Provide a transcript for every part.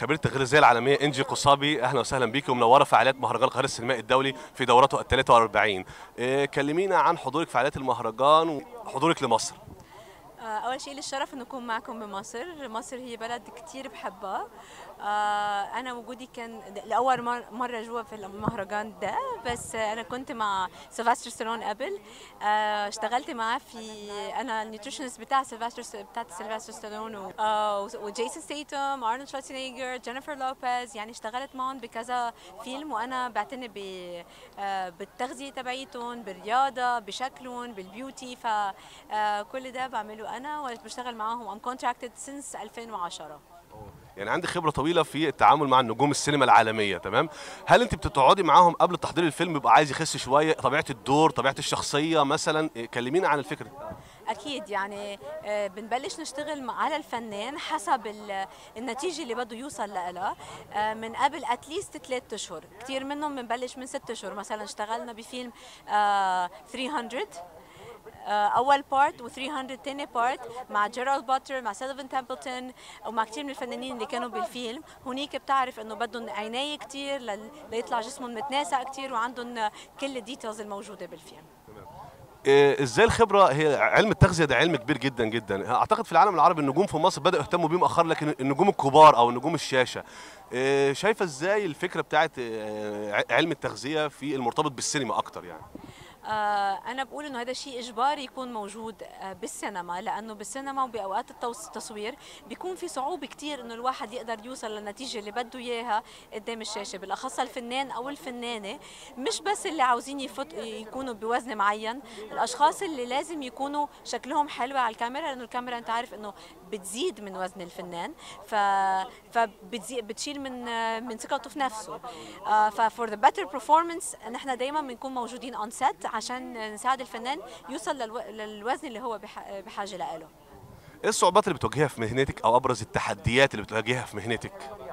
خبيره التغذيه العالميه انجي قصابي اهلا وسهلا بيكي ومنوره فعاليات مهرجان القاهره السينمائي الدولي في دورته ال 43 إيه كلمينا عن حضورك في فعاليات المهرجان وحضورك لمصر آه، أول شيء للشرف إنه أكون معكم بمصر، مصر هي بلد كتير بحبها، آه، أنا وجودي كان لأول مر- مرة جوا في المهرجان ده، بس أنا كنت مع سيلفستر ستالون قبل، آه، اشتغلت معاه في أنا النيوتريشنست بتاع سيلفستر بتاعت سيلفستر ستالون و- آه، وجيسون ستيتم، أرنولد شوارزنيجر، جينيفر لوبيز، يعني اشتغلت معهم بكذا فيلم وأنا بعتني ب- آه، بالتغذية تبعيتهم، بالرياضة، بشكلهم، بالبيوتي، فكل ده بعمله أنا وبشتغل معاهم I'm contracted since 2010 يعني عندك خبره طويله في التعامل مع نجوم السينما العالميه تمام هل انت بتقعدي معاهم قبل تحضير الفيلم يبقى عايز يخس شويه طبيعه الدور طبيعه الشخصيه مثلا إيه كلمينا عن الفكره دي. اكيد يعني آه، بنبلش نشتغل مع- على الفنان حسب ال- النتيجه اللي بده يوصل لها آه، من قبل اتليست ثلاث اشهر كثير منهم بنبلش من ست اشهر مثلا اشتغلنا بفيلم آه، 300 آه، اول بارت و300 تاني بارت مع جيرالد باتر مع سيلفن تمبلتون ومع كثير من الفنانين اللي كانوا بالفيلم هنيك بتعرف انه بدهم عنايه كثير ليطلع جسمهم متناسق كثير وعندهم كل الديتيلز الموجوده بالفيلم إيه ازاي الخبره هي علم التغذيه ده علم كبير جدا جدا اعتقد في العالم العربي النجوم في مصر بداوا يهتموا بيه مؤخرا لكن النجوم الكبار او نجوم الشاشه إيه شايفه ازاي الفكره بتاعت إيه، علم التغذيه في المرتبط بالسينما اكتر يعني آه، أنا بقول إنه هذا شيء إجباري يكون موجود آه، بالسينما لأنه بالسينما وبأوقات التوص- التصوير بيكون في صعوبة كتير إنه الواحد يقدر يوصل للنتيجة اللي بده إياها قدام الشاشة بالأخص الفنان أو الفنانة مش بس اللي عاوزين يفوت يكونوا بوزن معين الأشخاص اللي لازم يكونوا شكلهم حلو على الكاميرا لأنه الكاميرا أنت عارف إنه بتزيد من وزن الفنان ف فبتزيد بتشيل من آه، من ثقته في نفسه ففور ذا بيتر performance نحن دايما بنكون موجودين اون سيت عشان نساعد الفنان يوصل للو... للوزن اللي هو بح... بحاجه له ايه الصعوبات اللي بتواجهها في مهنتك او ابرز التحديات اللي بتواجهها في مهنتك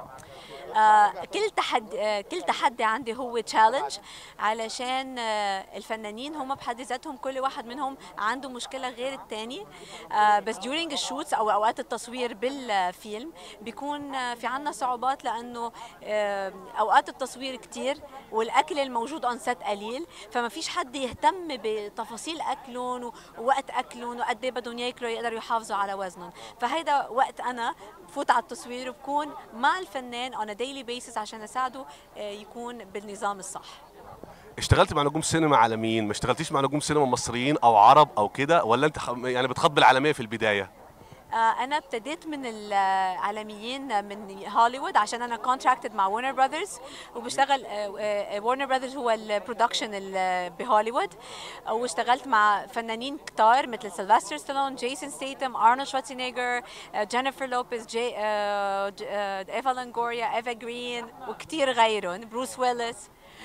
آه، كل تحدي آه، كل تحدي عندي هو تشالنج علشان آه، الفنانين هم بحد ذاتهم كل واحد منهم عنده مشكله غير الثاني بس during الشوتس او اوقات التصوير بالفيلم بيكون آه، في عنا صعوبات لانه آه، اوقات التصوير كتير والاكل الموجود اون سيت قليل فما فيش حد يهتم بتفاصيل اكلهم ووقت اكلهم وقد ايه بدهم ياكلوا يقدروا يحافظوا على وزنهم فهيدا وقت انا بفوت على التصوير وبكون مع الفنان on a daily basis عشان اساعده آه، يكون بالنظام الصح اشتغلت مع نجوم سينما عالميين ما اشتغلتيش مع نجوم سينما مصريين او عرب او كده ولا انت خ- يعني بتخاطب العالميه في البدايه آه، انا ابتديت من العالميين من هوليوود عشان انا كونتراكتد مع ورنر براذرز وبشتغل ورنر براذرز هو البرودكشن بهوليوود واشتغلت مع فنانين كتار مثل سيلفستر ستالون جيسون ستيتم ارنولد شوارزنيجر جينيفر لوبيز جي آه، ج- آه، ايفا لانغوريا ايفا جرين وكتير غيرهم بروس ويلس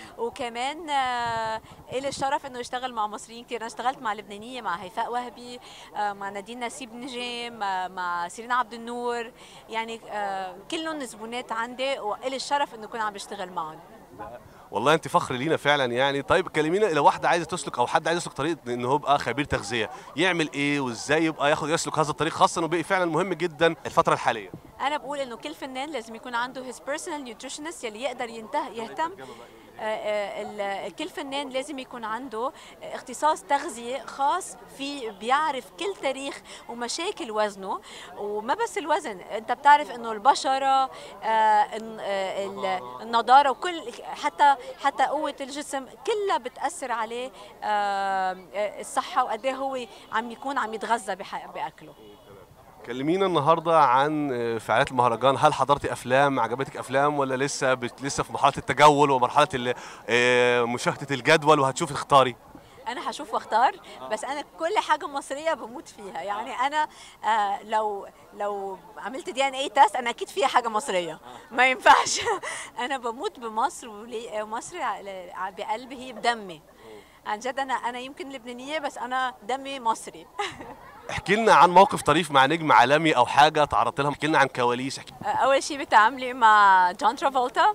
وكمان آه، إلي الشرف انه اشتغل مع مصريين كتير انا اشتغلت مع لبنانيه مع هيفاء وهبي آه، مع نادين نسيب نجم آه، مع سيرين عبد النور يعني آه، كلهم زبونات عندي وإلي الشرف انه كنت عم بشتغل معهم والله انت فخر لينا فعلا يعني طيب كلمينا لو واحده عايزه تسلك او حد عايز يسلك طريقه ان هو يبقى خبير تغذيه يعمل ايه وازاي يبقى ياخد يسلك هذا الطريق خاصه انه بقي فعلا مهم جدا الفتره الحاليه انا بقول انه كل فنان لازم يكون عنده his personal nutritionist يلي يقدر ينته يهتم آه، آه، ال- كل فنان لازم يكون عنده اختصاص تغذية خاص في بيعرف كل تاريخ ومشاكل وزنه وما بس الوزن انت بتعرف انه البشرة آه، الن- آه، ال- النضارة وكل حتى حتى قوة الجسم كلها بتأثر عليه آه، آه، الصحة وقد ايه هو عم يكون عم يتغذى بح- بأكله كلمينا النهارده عن آه، فعاليات المهرجان هل حضرتي افلام عجبتك افلام ولا لسه بت... لسه في مرحله التجول ومرحله ال- آه، مشاهده الجدول وهتشوفي تختاري انا هشوف واختار بس انا كل حاجه مصريه بموت فيها يعني انا آه لو لو عملت دي ان اي تيست انا اكيد فيها حاجه مصريه ما ينفعش انا بموت بمصر ولي- ومصر ع- ع- بقلبي هي بدمي عن جد انا انا يمكن لبنانيه بس انا دمي مصري احكي لنا عن موقف طريف مع نجم عالمي او حاجه تعرضت لها احكي لنا عن كواليس احكي اول شيء بتعاملي مع جون ترافولتا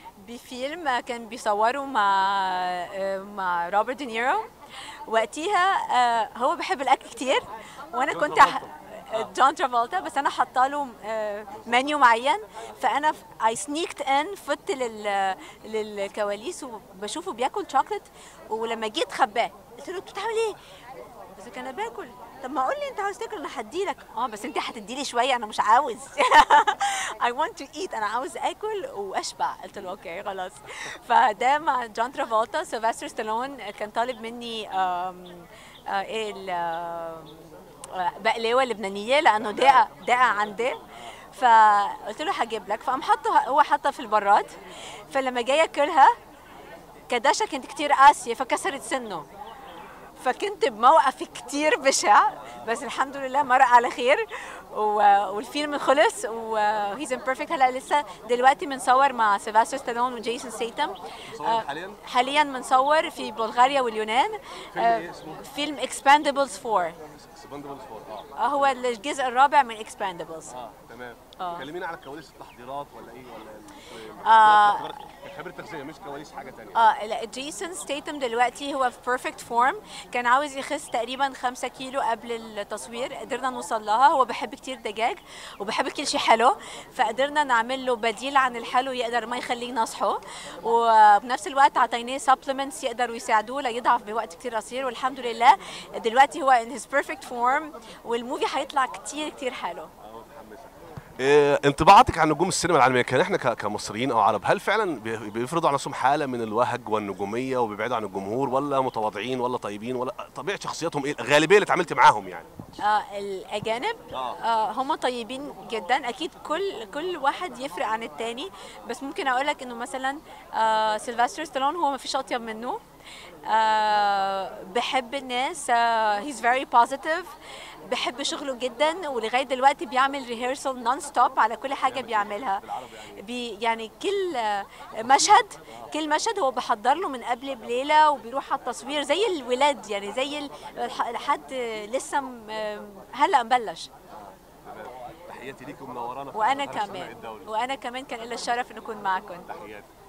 بفيلم كان بيصوروا مع مع روبرت دينيرو وقتها آه، هو بحب الاكل كتير وانا جون كنت ترافولتا. جون ترافولتا بس انا حاطه له آه، منيو معين فانا اي سنيكت ان فت لل للكواليس وبشوفه بياكل شوكليت ولما جيت خباه قلت له انت بتعمل ايه؟ بس كان باكل طب ما قول لي انت عاوز تاكل انا هديلك اه بس انت هتدي لي شويه انا مش عاوز I want to eat انا عاوز اكل واشبع قلت له اوكي خلاص فده مع جون ترافولتا سيلفستر ستالون كان طالب مني آم، آه، ايه ال- آم، آه، بقلاوه لبنانيه لانه دقه دقه عندي فقلت له هجيب لك فقام حطه هو حطها في البراد فلما جاي اكلها كداشة كانت كتير قاسية فكسرت سنه فكنت بموقف كتير بشع بس الحمد لله مرق على خير و- والفيلم خلص وهيز ان بيرفكت هلا لسه دلوقتي بنصور مع سيلفستر ستالون وجيسون سيتم مصورين حالياً؟ حاليا بنصور في بلغاريا واليونان فيلم آه، إيه اسمه؟ فيلم اكسباندبلز 4 سبندبلز فور اه آه، هو الجزء الرابع من اكسباندبلز اه تمام آه. كلمينا على كواليس التحضيرات ولا ايه ولا آه. خبير تغذيه مش كواليس حاجه ثانيه اه لا جيسون ستيتم دلوقتي هو في بيرفكت فورم كان عاوز يخس تقريبا 5 كيلو قبل التصوير قدرنا نوصل لها هو بيحب كتير دجاج وبيحب كل شيء حلو فقدرنا نعمل له بديل عن الحلو يقدر ما يخليه نصحه وبنفس الوقت عطيناه سبلمنتس يقدروا يساعدوه ليضعف بوقت كتير قصير والحمد لله دلوقتي هو in his perfect form والموفي هيطلع كتير كتير حلو اه متحمسه إيه انطباعاتك عن نجوم السينما العالميه كان احنا ك- كمصريين او عرب هل فعلا بي- بيفرضوا على نفسهم حاله من الوهج والنجوميه وبيبعدوا عن الجمهور ولا متواضعين ولا طيبين ولا طبيعه شخصياتهم ايه الغالبيه اللي اتعاملت معاهم يعني آه الاجانب آه. آه هم طيبين جدا اكيد كل كل واحد يفرق عن التاني بس ممكن اقول لك انه مثلا آه سيلفستر ستالون هو ما فيش اطيب منه آه بحب الناس هيز فيري بوزيتيف بحب شغله جدا ولغايه دلوقتي بيعمل ريهرسال نون ستوب على كل حاجه بيعملها بي يعني كل آه، مشهد كل مشهد هو بحضر له من قبل بليله وبيروح على التصوير زي الولاد يعني زي ال- الح- لحد لسه م- هلا مبلش تحياتي ليكم منورانا في وانا قناة السماء كمان الدولي. وانا كمان كان لي الشرف ان اكون معكم تحياتي